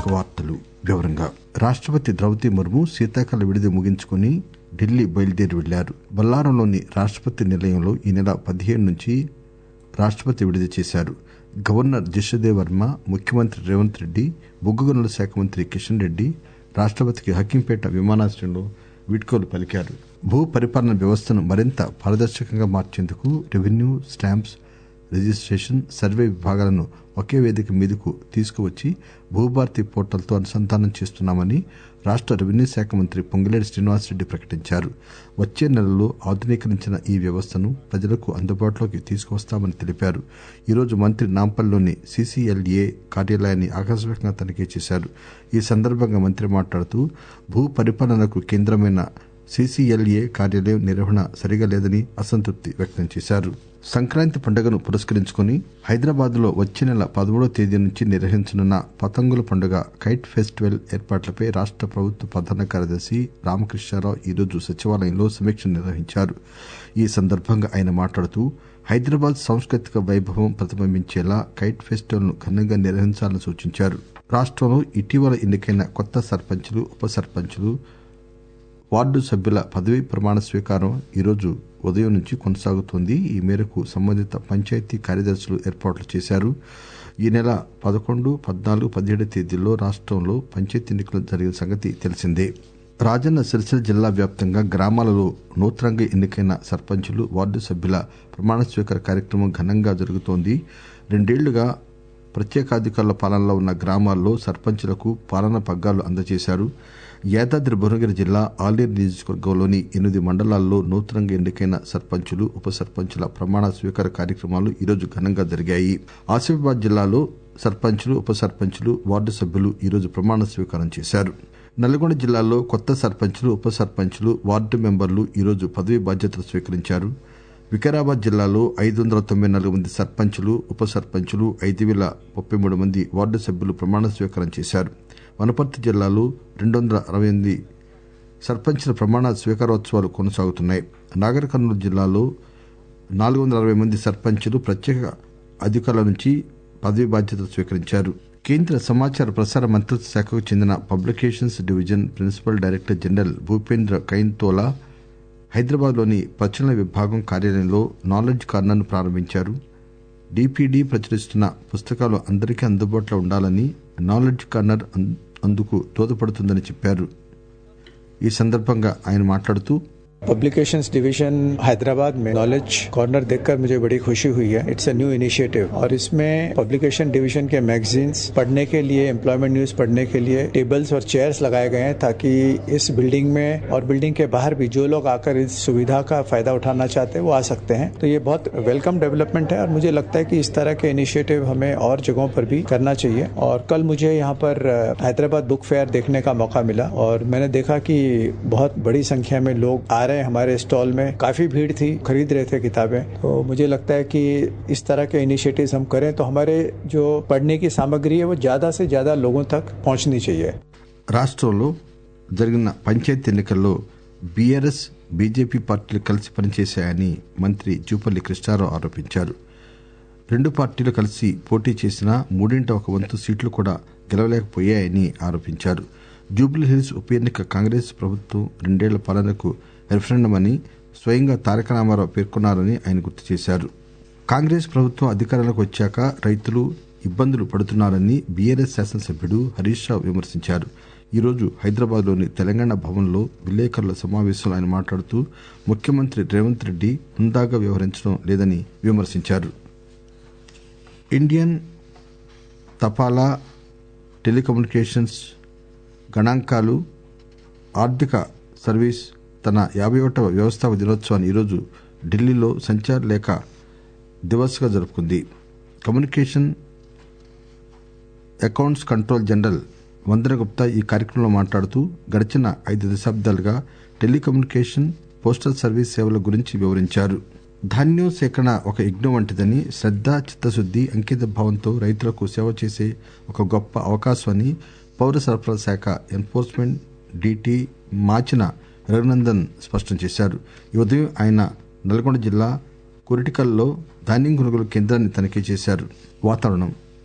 ఇక వార్తలు వివరంగా రాష్టపతి ద్రౌపది ముర్ము శీతాకాల విడిది ముగించుకుని ఢిల్లీ బయలుదేరి వెళ్లారు బొల్లారంలోని రాష్టపతి నిలయంలో ఈ నెల పదిహేను నుంచి రాష్టపతి విడుదల చేశారు గవర్నర్ జిష్ణుదేవ్ వర్మ ముఖ్యమంత్రి రేవంత్ రెడ్డి బొగ్గు గనుల శాఖ మంత్రి కిషన్ రెడ్డి రాష్టపతికి హకీంపేట విమానాశ్రయంలో వీడ్కోలు పలికారు భూ పరిపాలన వ్యవస్థను మరింత పారదర్శకంగా మార్చేందుకు రెవెన్యూ స్టాంప్స్ రిజిస్టేషన్ సర్వే విభాగాలను ఒకే వేదిక మీదకు తీసుకువచ్చి భూభారతి పోర్టల్తో అనుసంధానం చేస్తున్నామని రాష్ట రెవెన్యూ శాఖ మంత్రి పొంగులేటి శ్రీనివాసరెడ్డి ప్రకటించారు వచ్చే నెలలో ఆధునీకరించిన ఈ వ్యవస్థను ప్రజలకు అందుబాటులోకి తీసుకువస్తామని తెలిపారు ఈరోజు మంత్రి నాంపల్లిలోని సీసీఎల్ఏ కార్యాలయాన్ని ఆకస్మికంగా తనిఖీ చేశారు ఈ సందర్భంగా మంత్రి మాట్లాడుతూ భూ పరిపాలనకు కేంద్రమైన సీసీఎల్ఏ కార్యాలయం నిర్వహణ సరిగా లేదని అసంతృప్తి వ్యక్తం చేశారు సంక్రాంతి పండుగను పురస్కరించుకుని హైదరాబాద్ లో వచ్చే నెల పదమూడవ తేదీ నుంచి నిర్వహించనున్న పతంగుల పండుగ కైట్ ఫెస్టివల్ ఏర్పాట్లపై రాష్ట ప్రభుత్వ ప్రధాన కార్యదర్శి రామకృష్ణారావు ఈరోజు సచివాలయంలో సమీక్ష నిర్వహించారు ఈ సందర్భంగా ఆయన మాట్లాడుతూ హైదరాబాద్ సాంస్కృతిక వైభవం ప్రతిబింబించేలా కైట్ ఫెస్టివల్ ను ఘనంగా నిర్వహించాలని సూచించారు రాష్టంలో ఇటీవల ఎన్నికైన కొత్త సర్పంచులు ఉప సర్పంచులు వార్డు సభ్యుల పదవీ ప్రమాణ స్వీకారం ఈరోజు ఉదయం నుంచి కొనసాగుతోంది ఈ మేరకు సంబంధిత పంచాయతీ కార్యదర్శులు ఏర్పాట్లు చేశారు ఈ నెల పదకొండు పద్నాలుగు పదిహేడు తేదీల్లో రాష్టంలో పంచాయతీ ఎన్నికలు జరిగిన సంగతి తెలిసిందే రాజన్న సిరిసిల్ల జిల్లా వ్యాప్తంగా గ్రామాలలో నూతనంగా ఎన్నికైన సర్పంచులు వార్డు సభ్యుల ప్రమాణ స్వీకార కార్యక్రమం ఘనంగా జరుగుతోంది రెండేళ్లుగా ప్రత్యేకాధికారుల పాలనలో ఉన్న గ్రామాల్లో సర్పంచులకు పాలనా పగ్గాలు అందజేశారు యాదాద్రి భువనగిరి జిల్లా ఆలేరు నియోజకవర్గంలోని ఎనిమిది మండలాల్లో నూతనంగా ఎన్నికైన సర్పంచులు ఉప సర్పంచుల ప్రమాణ స్వీకార కార్యక్రమాలు ఈరోజు ఘనంగా జరిగాయి ఆసిఫాబాద్ జిల్లాలో సర్పంచులు ఉప సర్పంచులు వార్డు సభ్యులు ఈరోజు ప్రమాణ స్వీకారం చేశారు నల్గొండ జిల్లాలో కొత్త సర్పంచులు ఉప సర్పంచులు వార్డు మెంబర్లు ఈరోజు పదవీ బాధ్యతలు స్వీకరించారు వికారాబాద్ జిల్లాలో ఐదు వందల తొంభై నాలుగు మంది సర్పంచులు ఉప సర్పంచులు ఐదు వేల ముప్పై మూడు మంది వార్డు సభ్యులు ప్రమాణ స్వీకారం చేశారు వనపర్తి జిల్లాలో రెండు వందల అరవై ఎనిమిది సర్పంచుల ప్రమాణ స్వీకారోత్సవాలు కొనసాగుతున్నాయి నాగర్ కర్నూలు జిల్లాలో నాలుగు వందల అరవై మంది సర్పంచులు ప్రత్యేక అధికారుల నుంచి పదవీ బాధ్యతలు స్వీకరించారు కేంద్ర సమాచార ప్రసార మంత్రిత్వ శాఖకు చెందిన publications division principal director general Bhupendra Kainthola హైదరాబాద్లోని ప్రచురణ విభాగం కార్యాలయంలో నాలెడ్జ్ కార్నర్ను ప్రారంభించారు డిపిడి ప్రచురిస్తున్న పుస్తకాలు అందరికీ అందుబాటులో ఉండాలని నాలెడ్జ్ కార్నర్ అందుకు దోహదపడుతుందని చెప్పారు ఈ సందర్భంగా ఆయన మాట్లాడుతూ पब्लिकेशंस डिवीजन हैदराबाद में नॉलेज कॉर्नर देखकर मुझे बड़ी खुशी हुई है इट्स अ न्यू इनिशिएटिव और इसमें पब्लिकेशन डिवीजन के मैगजीन्स पढ़ने के लिए एम्प्लॉयमेंट न्यूज पढ़ने के लिए टेबल्स और चेयर्स लगाए गए हैं ताकि इस बिल्डिंग में और बिल्डिंग के बाहर भी जो लोग आकर इस सुविधा का फायदा उठाना चाहते हैं वो आ सकते हैं तो ये बहुत वेलकम डेवलपमेंट है और मुझे लगता है कि इस तरह के इनिशिएटिव हमें और जगहों पर भी करना चाहिए और कल मुझे यहाँ पर हैदराबाद बुक फेयर देखने का मौका मिला और मैंने देखा कि बहुत बड़ी संख्या में लोग आ रहे हैं हमारे स्टॉल में काफी भीड़ थी खरीद रहे थे किताबें तो मुझे लगता है कि इस तरह के इनिशिएटिव हम करें तो हमारे जो पढ़ने की सामग्री है वो ज्यादा से ज्यादा लोगों तक पहुंचनी चाहिए రాష్టంలో జరిగిన పంచాయతీ ఎన్నికల్లో బీఆర్ఎస్ బీజేపీ పార్టీలు కలిసి పనిచేశాయని మంత్రి జూపల్లి కృష్ణారావు ఆరోపించారు రెండు పార్టీలు కలిసి పోటీ చేసినా మూడింట ఒక వంతు సీట్లు కూడా గెలవలేకపోయాయని ఆరోపించారు జూబ్లీహిల్స్ ఉప ఎన్నిక కాంగ్రెస్ ప్రభుత్వం రెండేళ్ల పాలనకు రెఫరెండం అని స్వయంగా తారక రామారావు పేర్కొన్నారని ఆయన గుర్తు చేశారు కాంగ్రెస్ ప్రభుత్వం అధికారంలోకి వచ్చాక రైతులు ఇబ్బందులు పడుతున్నారని బీఆర్ఎస్ శాసనసభ్యుడు హరీష్ రావు విమర్శించారు ఈరోజు హైదరాబాద్లోని తెలంగాణ భవన్లో విలేకరుల సమావేశంలో ఆయన మాట్లాడుతూ ముఖ్యమంత్రి రేవంత్ రెడ్డి హుందాగా వ్యవహరించడం లేదని విమర్శించారు ఇండియన్ తపాలా టెలికమ్యూనికేషన్స్ గణాంకాలు ఆర్థిక సర్వీస్ తన యాభై ఒకటవ వ్యవస్థాపక దినోత్సవాన్ని ఈరోజు ఢిల్లీలో సంచార్ లేఖ దివస్గా జరుపుకుంది communication accounts control general Vandana Gupta ఈ కార్యక్రమంలో మాట్లాడుతూ గడిచిన ఐదు దశాబ్దాలుగా టెలికమ్యూనికేషన్ పోస్టల్ సర్వీస్ సేవల గురించి వివరించారు ధాన్యం సేకరణ ఒక యజ్ఞం వంటిదని శ్రద్ద చిత్తశుద్ది అంకిత భావంతో రైతులకు సేవ చేసే ఒక గొప్ప అవకాశమని పౌర సరఫరాల శాఖ ఎన్ఫోర్స్మెంట్ డిటి మాచిన రఘునందన్ స్పష్టం చేశారు ఈ ఉదయం ఆయన నల్గొండ జిల్లా కురిటికల్లో ధాన్యం కొనుగోలు కేంద్రాన్ని తనిఖీ చేశారు వాతావరణం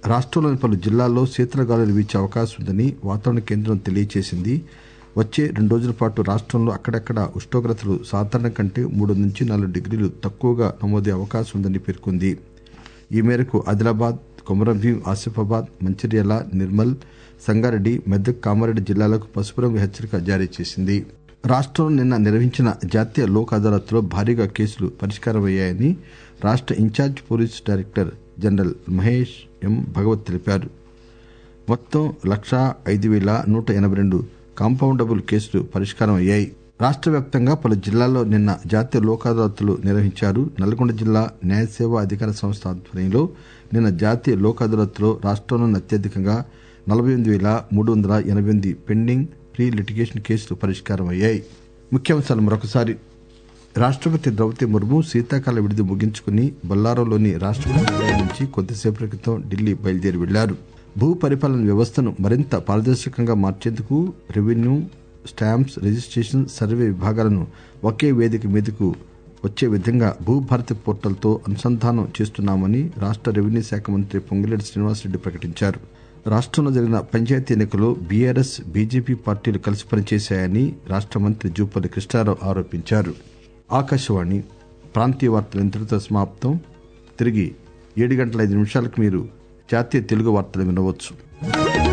రాష్టంలోని పలు జిల్లాల్లో శీతల గాలులు వీచే అవకాశం ఉందని వాతావరణ కేంద్రం తెలియజేసింది వచ్చే రెండు రోజుల పాటు రాష్టంలో అక్కడక్కడ ఉష్ణోగ్రతలు సాధారణం కంటే మూడు నుంచి నాలుగు డిగ్రీలు తక్కువగా నమోదయ్యే అవకాశం ఉందని పేర్కొంది ఈ మేరకు ఆదిలాబాద్ కొమరంభీం ఆసిఫాబాద్ మంచిర్యాల నిర్మల్ సంగారెడ్డి మెదక్ కామారెడ్డి జిల్లాలకు పసుపు రంగు హెచ్చరిక జారీ చేసింది రాష్టంలో నిన్న నిర్వహించిన జాతీయ లోక్ అదాలత్లో భారీగా కేసులు పరిష్కారమయ్యాయని రాష్ట in charge police director general Mahesh M Bhagwat తెలిపారు మొత్తం లక్షా ఐదు వేల నూట ఎనభై రెండు కాంపౌండబుల్ కేసులు పరిష్కారం అయ్యాయి రాష్ట్ర వ్యాప్తంగా పలు జిల్లాల్లో నిన్న జాతీయ లోక్ అదాలత్లు నిర్వహించారు నల్గొండ జిల్లా న్యాయ సేవా అధికార సంస్థ ఆధ్వర్యంలో నిన్న జాతీయ లోక్ అదాలత్లో రాష్టంలోని అత్యధికంగా నలభై ఎనిమిది వేల మూడు వందల ఎనభై ఎనిమిది పెండింగ్ ప్రీ లిటిగేషన్ కేసులు పరిష్కారం అయ్యాయి ముఖ్యాంశాలు మరొకసారి రాష్టపతి ద్రౌపది ముర్ము శీతాకాల విడిది ముగించుకుని బొల్లారంలోని రాష్టపతి నిలయం నుంచి కొద్దిసేపటి క్రితం ఢిల్లీ బయలుదేరి వెళ్లారు భూ పరిపాలన వ్యవస్థను మరింత పారదర్శకంగా మార్చేందుకు రెవెన్యూ స్టాంప్స్ రిజిస్ట్రేషన్ సర్వే విభాగాలను ఒకే వేదిక మీదకు వచ్చే విధంగా భూభారతి పోర్టల్తో అనుసంధానం చేస్తున్నామని రాష్ట రెవెన్యూ శాఖ మంత్రి పొంగిరెడ్డి శ్రీనివాసరెడ్డి ప్రకటించారు రాష్టంలో జరిగిన పంచాయతీ ఎన్నికల్లో బీఆర్ఎస్ బీజేపీ పార్టీలు కలిసి పనిచేశాయని రాష్ట మంత్రి జూపల్లి కృష్ణారావు ఆరోపించారు ఆకాశవాణి ప్రాంతీయ వార్తలు ఇంతటితో సమాప్తం తిరిగి ఏడు గంటల ఐదు నిమిషాలకు మీరు జాతీయ తెలుగు వార్తలు వినవచ్చు